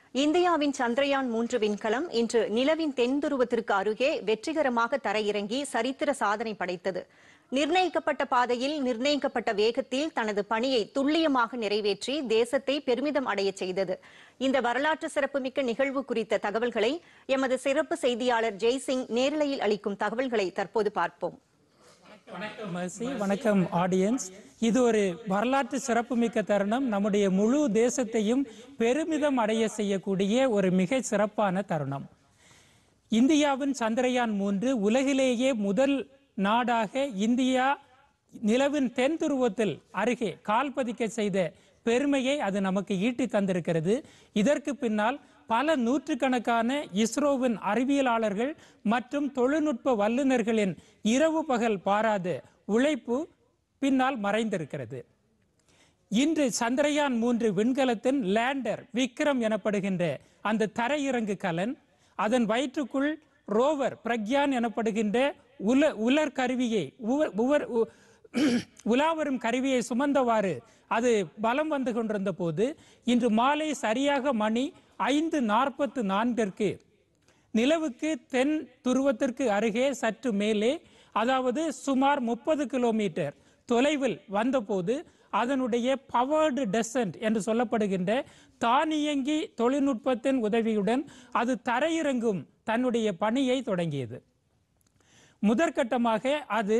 இந்தியாவின் சந்திரயான் மூன்று விண்கலம் இன்று நிலவின் தென் துருவத்திற்கு அருகே வெற்றிகரமாக தரையிறங்கி சரித்திர சாதனை படைத்தது நிர்ணயிக்கப்பட்ட பாதையில் நிர்ணயிக்கப்பட்ட வேகத்தில் தனது பணியை துல்லியமாக நிறைவேற்றி தேசத்தை பெருமிதம் அடையச் செய்தது இந்த வரலாற்று சிறப்புமிக்க நிகழ்வு குறித்த தகவல்களை எமது சிறப்பு செய்தியாளர் ஜெய்சிங் நேரலையில் அளிக்கும் தகவல்களை தற்போது பார்ப்போம் வணக்கம் மர்சி வணக்கம் ஆடியன்ஸ் இது ஒரு வரலாற்று சிறப்புமிக்க தருணம் நம்முடைய முழு தேசத்தையும் பெருமிதம் அடைய செய்யக்கூடிய ஒரு மிக சிறப்பான தருணம் இந்தியாவின் சந்திரயான் மூன்று உலகிலேயே முதல் நாடாக இந்தியா நிலவின் தென் துருவத்தில் அருகே கால் பதிக்க செய்த பெருமையை அது நமக்கு ஈட்டி தந்திருக்கிறது இதற்கு பின்னால் பல நூற்றுக்கணக்கான இஸ்ரோவின் அறிவியலாளர்கள் மற்றும் தொழில்நுட்ப வல்லுநர்களின் இரவு பகல் பாராத உழைப்பு பின்னால் மறைந்திருக்கிறது இன்று சந்திரயான் மூன்று விண்கலத்தின் லேண்டர் விக்ரம் எனப்படுகின்ற அந்த தரையிறங்கு கலன் அதன் வயிற்றுக்குள் ரோவர் பிரக்யான் எனப்படுகின்ற உல உலர் கருவியை உவ- உவர் உ- உலாவரும் கருவியை சுமந்தவாறு அது பலம் வந்து கொண்டிருந்த போது இன்று மாலை சரியாக மணி ஐந்து நாற்பத்து நான்கிற்கு நிலவுக்கு தென் துருவத்திற்கு அருகே சற்று மேலே அதாவது சுமார் முப்பது கிலோமீட்டர் தொலைவில் வந்தபோது அதனுடைய பவர்டு டெசன்ட் என்று சொல்லப்படுகின்ற தானியங்கி தொழில்நுட்பத்தின் உதவியுடன் அது தரையிறங்கும் தன்னுடைய பணியை தொடங்கியது முதற்கட்டமாக அது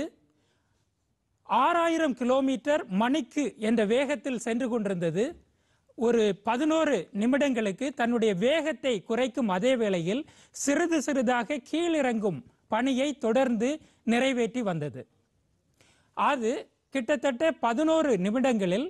ஆறாயிரம் கிலோமீட்டர் மணிக்கு என்ற வேகத்தில் சென்று கொண்டிருந்தது ஒரு பதினோரு நிமிடங்களுக்கு தன்னுடைய வேகத்தை குறைக்கும் அதே வேளையில் சிறிது சிறிதாக கீழிறங்கும் பணியை தொடர்ந்து நிறைவேற்றி வந்தது அது கிட்டத்தட்ட பதினோரு நிமிடங்களில்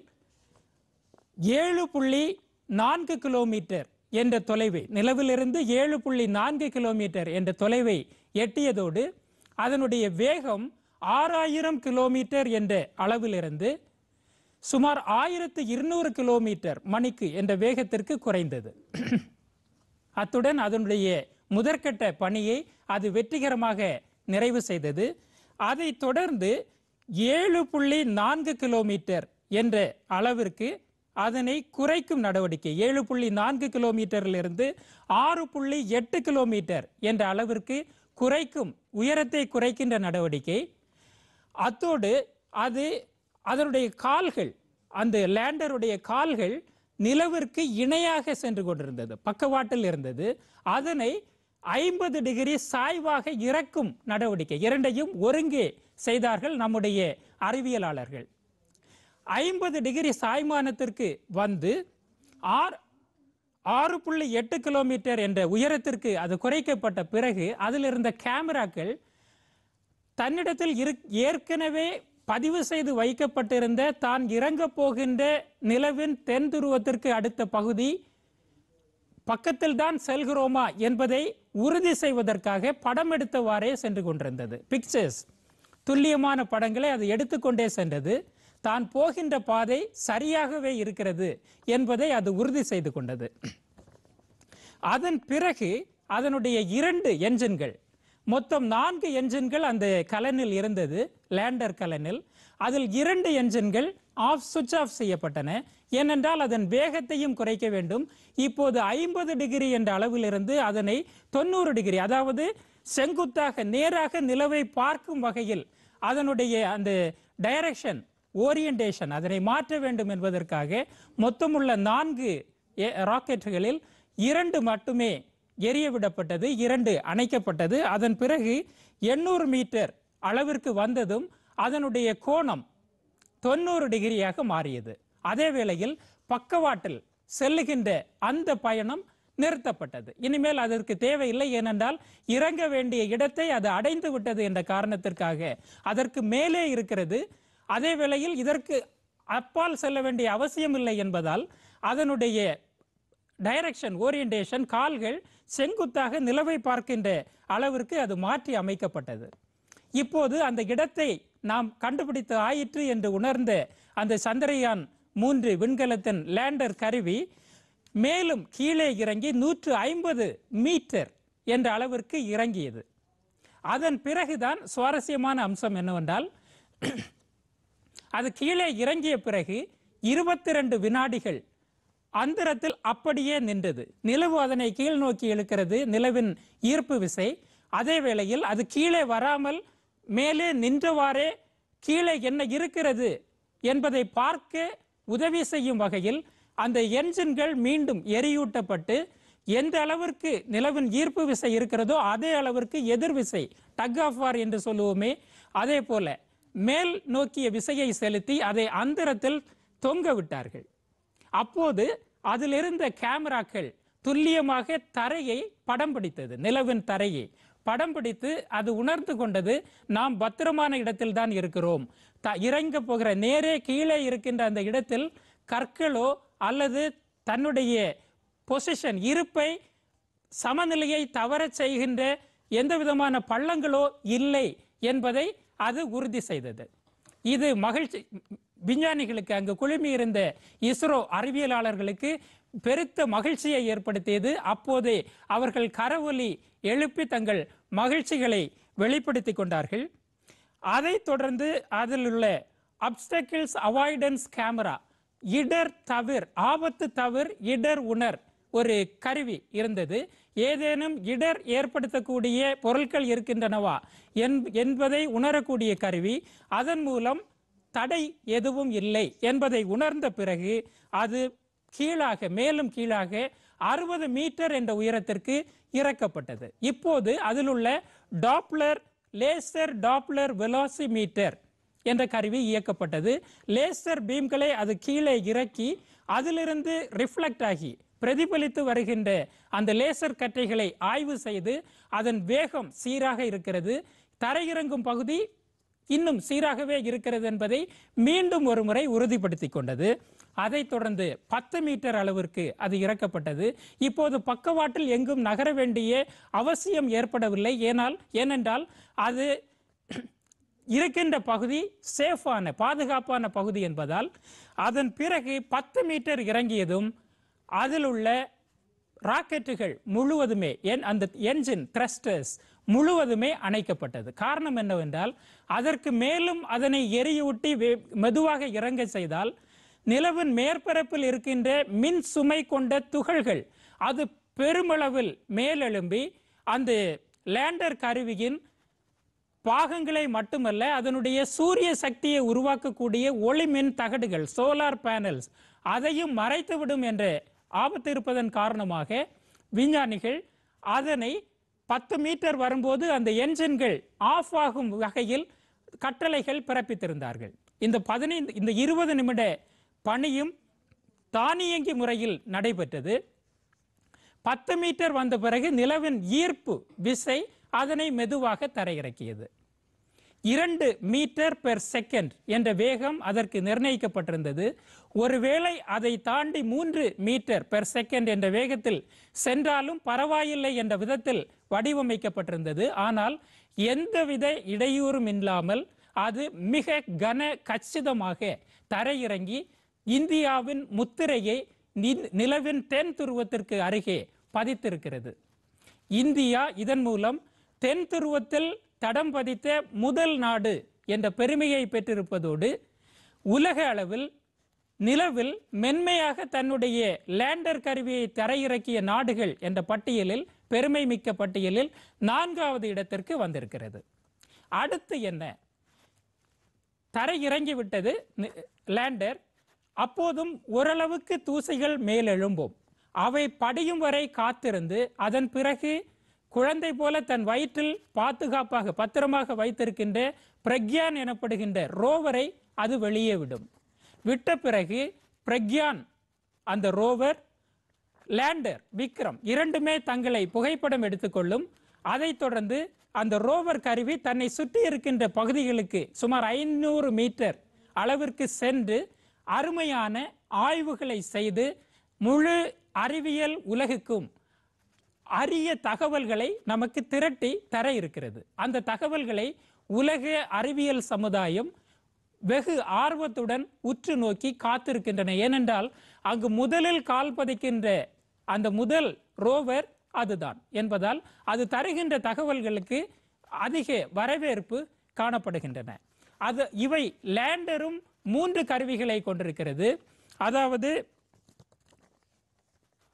ஏழு புள்ளி நான்கு கிலோமீட்டர் என்ற தொலைவை நிலவிலிருந்து ஏழு புள்ளி நான்கு கிலோமீட்டர் என்ற தொலைவை எட்டியதோடு அதனுடைய வேகம் ஆறாயிரம் கிலோமீட்டர் என்ற அளவிலிருந்து சுமார் ஆயிரத்து இருநூறு கிலோமீட்டர் மணிக்கு என்ற வேகத்திற்கு குறைந்தது அத்துடன் அதனுடைய முதற்கட்ட பணியை அது வெற்றிகரமாக நிறைவு செய்தது அதைத் தொடர்ந்து ஏழு புள்ளி நான்கு கிலோமீட்டர் என்ற அளவிற்கு அதனை குறைக்கும் நடவடிக்கை ஏழு புள்ளி நான்கு கிலோமீட்டரிலிருந்து ஆறு புள்ளி எட்டு கிலோமீட்டர் என்ற அளவிற்கு குறைக்கும் உயரத்தை குறைக்கின்ற நடவடிக்கை அத்தோடு அது அதனுடைய கால்கள் அந்த லேண்டருடைய கால்கள் நிலவிற்கு இணையாக சென்று கொண்டிருந்தது பக்கவாட்டில் இருந்தது அதனை ஐம்பது டிகிரி சாய்வாக இறக்கும் நடவடிக்கை இரண்டையும் ஒருங்கே செய்தார்கள் நம்முடைய அறிவியலாளர்கள் ஐம்பது டிகிரி சாய்மானத்திற்கு வந்து ஆர் ஆறு புள்ளி எட்டு கிலோமீட்டர் என்ற உயரத்திற்கு அது குறைக்கப்பட்ட பிறகு அதில் இருந்த கேமராக்கள் தன்னிடத்தில் இரு ஏற்கனவே பதிவு செய்து வைக்கப்பட்டிருந்த தான் இறங்கப் போகின்ற நிலவின் தென் துருவத்திற்கு அடுத்த பகுதி பக்கத்தில் தான் செல்கிறோமா என்பதை உறுதி செய்வதற்காக படம் எடுத்தவாறே சென்று கொண்டிருந்தது பிக்சர்ஸ் துல்லியமான படங்களை அது எடுத்துக்கொண்டே சென்றது தான் போகின்ற பாதை சரியாகவே இருக்கிறது என்பதை அது உறுதி செய்து கொண்டது அதன் பிறகு அதனுடைய இரண்டு என்ஜின்கள் மொத்தம் நான்கு என்ஜின்கள் அந்த கலனில் இருந்தது லேண்டர் கலனில் அதில் இரண்டு என்ஜின்கள் ஆஃப் சுவிட்ச் ஆஃப் செய்யப்பட்டன ஏனென்றால் அதன் வேகத்தையும் குறைக்க வேண்டும் இப்போது ஐம்பது டிகிரி என்ற அளவிலிருந்து அதனை தொண்ணூறு டிகிரி அதாவது செங்குத்தாக நேராக நிலவை பார்க்கும் வகையில் அதனுடைய அந்த டைரக்ஷன் ஓரியன்டேஷன் அதனை மாற்ற வேண்டும் என்பதற்காக மொத்தமுள்ள நான்கு ஏ- ராக்கெட்டுகளில் இரண்டு மட்டுமே எரிய விடப்பட்டது இரண்டு அணைக்கப்பட்டது அதன் பிறகு எண்ணூறு மீட்டர் அளவிற்கு வந்ததும் அதனுடைய கோணம் தொண்ணூறு டிகிரியாக மாறியது அதே வேளையில் பக்கவாட்டில் செல்லுகின்ற அந்த பயணம் நிறுத்தப்பட்டது இனிமேல் அதற்கு தேவையில்லை ஏனென்றால் இறங்க வேண்டிய இடத்தை அது அடைந்து விட்டது என்ற காரணத்திற்காக அதற்கு மேலே இருக்கிறது அதே வேளையில் இதற்கு அப்பால் செல்ல வேண்டிய அவசியம் இல்லை என்பதால் அதனுடைய டைரக்ஷன் ஓரியன்டேஷன் கால்கள் செங்குத்தாக நிலவை பார்க்கின்ற அளவிற்கு அது மாற்றி அமைக்கப்பட்டது இப்போது அந்த இடத்தை நாம் கண்டுபிடித்து ஆயிற்று என்று உணர்ந்த அந்த சந்திரயான் மூன்று விண்கலத்தின் லேண்டர் கருவி மேலும் கீழே இறங்கி நூற்று ஐம்பது மீட்டர் என்ற அளவிற்கு இறங்கியது அதன் பிறகுதான் சுவாரஸ்யமான அம்சம் என்னவென்றால் அது கீழே இறங்கிய பிறகு இருபத்தி ரெண்டு வினாடிகள் அந்தரத்தில் அப்படியே நின்றது நிலவு அதனை கீழ் நோக்கி இழுக்கிறது நிலவின் ஈர்ப்பு விசை அதே வேளையில் அது கீழே வராமல் மேலே நின்றவாறே கீழே என்ன இருக்கிறது என்பதை பார்க்க உதவி செய்யும் வகையில் அந்த என்ஜின்கள் மீண்டும் எரியூட்டப்பட்டு எந்த அளவிற்கு நிலவின் ஈர்ப்பு விசை இருக்கிறதோ அதே அளவிற்கு எதிர் விசை டக் ஆஃப் வார் என்று சொல்லுவோமே அதே போல மேல் நோக்கிய விசையை செலுத்தி அதை அந்தரத்தில் தொங்க விட்டார்கள் அப்போது அதிலிருந்த கேமராக்கள் துல்லியமாக தரையை படம் பிடித்தது நிலவின் தரையை படம் பிடித்து அது உணர்ந்து கொண்டது நாம் பத்திரமான இடத்தில் தான் இருக்கிறோம் த இறங்க போகிற நேரே கீழே இருக்கின்ற அந்த இடத்தில் கற்களோ அல்லது தன்னுடைய பொசிஷன் இருப்பை சமநிலையை தவறச் செய்கின்ற எந்த விதமான பள்ளங்களோ இல்லை என்பதை அது உறுதி செய்தது இது மகிழ்ச்சி விஞ்ஞானிகளுக்கு அங்கு குழுமி இருந்த இஸ்ரோ அறிவியலாளர்களுக்கு பெருத்த மகிழ்ச்சியை ஏற்படுத்தியது அப்போதே அவர்கள் கரவொலி எழுப்பி தங்கள் மகிழ்ச்சிகளை வெளிப்படுத்தி கொண்டார்கள் அதைத் தொடர்ந்து அதில் உள்ள அப்டக்கிள்ஸ் அவாய்டன்ஸ் கேமரா இடர் தவிர் ஆபத்து தவிர் இடர் உணர் ஒரு கருவி இருந்தது ஏதேனும் இடர் ஏற்படுத்தக்கூடிய பொருட்கள் இருக்கின்றனவா என்- என்பதை உணரக்கூடிய கருவி அதன் மூலம் தடை எதுவும் இல்லை என்பதை உணர்ந்த பிறகு அது கீழாக மேலும் கீழாக அறுபது மீட்டர் என்ற உயரத்திற்கு இறக்கப்பட்டது இப்போது அதில் உள்ள டாப்ளர் லேசர் டாப்ளர் வெலாசிமீட்டர் என்ற கருவி இயக்கப்பட்டது லேசர் பீம்களை அது கீழே இறக்கி அதிலிருந்து ரிஃப்ளெக்ட் ஆகி பிரதிபலித்து வருகின்ற அந்த லேசர் கற்றைகளை ஆய்வு செய்து அதன் வேகம் சீராக இருக்கிறது தரையிறங்கும் பகுதி இன்னும் சீராகவே இருக்கிறது என்பதை மீண்டும் ஒரு முறை உறுதிப்படுத்தி கொண்டது அதைத் தொடர்ந்து பத்து மீட்டர் அளவிற்கு அது இறக்கப்பட்டது இப்போது பக்கவாட்டில் எங்கும் நகர வேண்டிய அவசியம் ஏற்படவில்லை ஏனால் ஏனென்றால் அது இருக்கின்ற பகுதி சேஃபான பாதுகாப்பான பகுதி என்பதால் அதன் பிறகு பத்து மீட்டர் இறங்கியதும் அதில் உள்ள ராக்கெட்டுகள் முழுவதுமே என் அந்த என்ஜின் த்ரஸ்டர்ஸ் முழுவதுமே அணைக்கப்பட்டது காரணம் என்னவென்றால் அதற்கு மேலும் அதனை எரியூட்டி வே- மெதுவாக இறங்க செய்தால் நிலவின் மேற்பரப்பில் இருக்கின்ற மின் சுமை கொண்ட துகள்கள் அது பெருமளவில் மேலெழும்பி அந்த லேண்டர் கருவியின் பாகங்களை மட்டுமல்ல அதனுடைய சூரிய சக்தியை உருவாக்கக்கூடிய ஒளிமின் தகடுகள் சோலார் பேனல்ஸ் அதையும் மறைத்துவிடும் என்ற ஆபத்து இருப்பதன் காரணமாக விஞ்ஞானிகள் அதனை பத்து மீட்டர் வரும்போது அந்த என்ஜின்கள் ஆஃப் ஆகும் வகையில் கட்டளைகள் பிறப்பித்திருந்தார்கள் இந்த பதினைந்து இந்த இருபது நிமிட பணியும் தானியங்கி முறையில் நடைபெற்றது பத்து மீட்டர் வந்த பிறகு நிலவின் ஈர்ப்பு விசை அதனை மெதுவாக தரையிறக்கியது இரண்டு மீட்டர் பெர் செகண்ட் என்ற வேகம் அதற்கு நிர்ணயிக்கப்பட்டிருந்தது ஒருவேளை அதை தாண்டி மூன்று மீட்டர் பெர் செகண்ட் என்ற வேகத்தில் சென்றாலும் பரவாயில்லை என்ற விதத்தில் வடிவமைக்கப்பட்டிருந்தது ஆனால் எந்தவித இடையூறும் இல்லாமல் அது மிக கன கச்சிதமாக தரையிறங்கி இந்தியாவின் முத்திரையை நி- நிலவின் தென் துருவத்திற்கு அருகே பதித்திருக்கிறது இந்தியா இதன் மூலம் தென் துருவத்தில் தடம் பதித்த முதல் நாடு என்ற பெருமையை பெற்றிருப்பதோடு உலக அளவில் நிலவில் மென்மையாக தன்னுடைய லேண்டர் கருவியை தரையிறக்கிய நாடுகள் என்ற பட்டியலில் பெருமை மிக்க பட்டியலில் நான்காவது இடத்திற்கு வந்திருக்கிறது அடுத்து என்ன தரை இறங்கி விட்டது நி- லேண்டர் அப்போதும் ஓரளவுக்கு தூசிகள் மேலெழும்பும் அவை படியும் வரை காத்திருந்து அதன் பிறகு குழந்தை போல தன் வயிற்றில் பாதுகாப்பாக பத்திரமாக வைத்திருக்கின்ற பிரக்யான் எனப்படுகின்ற ரோவரை அது வெளியே விடும் விட்ட பிறகு பிரக்யான் அந்த ரோவர் லேண்டர் விக்ரம் இரண்டுமே தங்களை புகைப்படம் எடுத்துக்கொள்ளும் அதைத் தொடர்ந்து அந்த ரோவர் கருவி தன்னை சுற்றி இருக்கின்ற பகுதிகளுக்கு சுமார் ஐநூறு மீட்டர் அளவிற்கு சென்று அருமையான ஆய்வுகளை செய்து முழு அறிவியல் உலகுக்கும் அரிய தகவல்களை நமக்கு திரட்டி தர இருக்கிறது அந்த தகவல்களை உலக அறிவியல் சமுதாயம் வெகு ஆர்வத்துடன் உற்று நோக்கி காத்திருக்கின்றன ஏனென்றால் அங்கு முதலில் கால் பதிக்கின்ற அந்த முதல் ரோவர் அதுதான் என்பதால் அது தருகின்ற தகவல்களுக்கு அதிக வரவேற்பு காணப்படுகின்றன அது இவை லேண்டரும் மூன்று கருவிகளை கொண்டிருக்கிறது அதாவது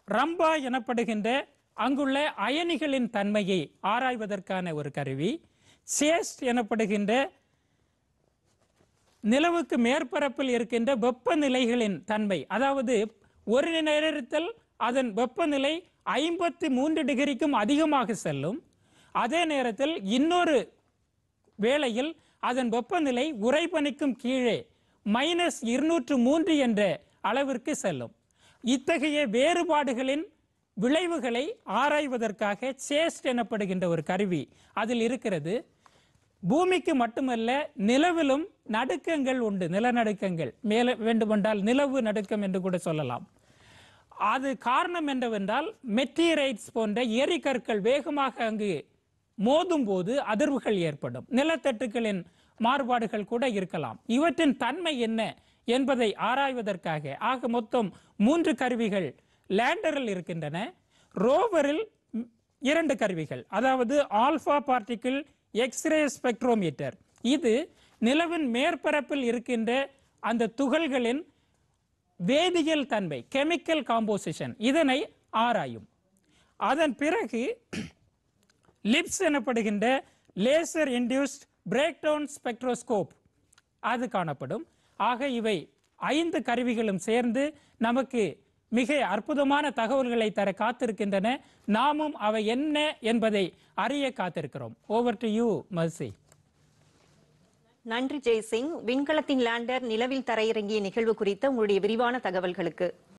ரம்பா எனப்படுகின்ற அங்குள்ள அயனிகளின் தன்மையை ஆராய்வதற்கான ஒரு கருவி சேஸ்ட் எனப்படுகின்ற நிலவுக்கு மேற்பரப்பில் இருக்கின்ற வெப்பநிலைகளின் தன்மை அதாவது ஒரு நேரத்தில் அதன் வெப்பநிலை ஐம்பத்தி மூன்று டிகிரிக்கும் அதிகமாக செல்லும் அதே நேரத்தில் இன்னொரு வேளையில் அதன் வெப்பநிலை உறைபனிக்கும் கீழே மைனஸ் இருநூற்று மூன்று என்ற அளவிற்கு செல்லும் இத்தகைய வேறுபாடுகளின் விளைவுகளை ஆராய்வதற்காக சேஸ்ட் எனப்படுகின்ற ஒரு கருவி அதில் இருக்கிறது பூமிக்கு மட்டுமல்ல நிலவிலும் நடுக்கங்கள் உண்டு நிலநடுக்கங்கள் மேல வேண்டுமென்றால் நிலவு நடுக்கம் என்று கூட சொல்லலாம் அது காரணம் என்னவென்றால் மெட்டீரைட்ஸ் போன்ற எரிகற்கள் வேகமாக அங்கு மோதும் போது அதிர்வுகள் ஏற்படும் நிலத்தட்டுக்களின் மாறுபாடுகள் கூட இருக்கலாம் இவற்றின் தன்மை என்ன என்பதை ஆராய்வதற்காக ஆக மொத்தம் மூன்று கருவிகள் லேண்டரில் இருக்கின்றன ரோவரில் ம், இரண்டு கருவிகள் அதாவது ஆல்பா பார்ட்டிகிள் எக்ஸ்ரே ஸ்பெக்ட்ரோமீட்டர் இது நிலவின் மேற்பரப்பில் இருக்கின்ற அந்த துகள்களின் வேதியியல் தன்மை கெமிக்கல் காம்போசிஷன் இதனை ஆராயும் அதன் பிறகு லிப்ஸ் எனப்படுகின்ற laser induced breakdown spectroscope அது காணப்படும் ஆக இவை ஐந்து கருவிகளும் சேர்ந்து நமக்கு மிக அற்புதமான தகவல்களை தர காத்திருக்கின்றன நாமும் அவை என்ன என்பதை அறிய காத்திருக்கிறோம் ஓவர் டு யூ மர்சி நன்றி ஜெய்சிங் விண்கலத்தின் லேண்டர் நிலவில் தரையிறங்கிய நிகழ்வு குறித்த உங்களுடைய விரிவான தகவல்களுக்கு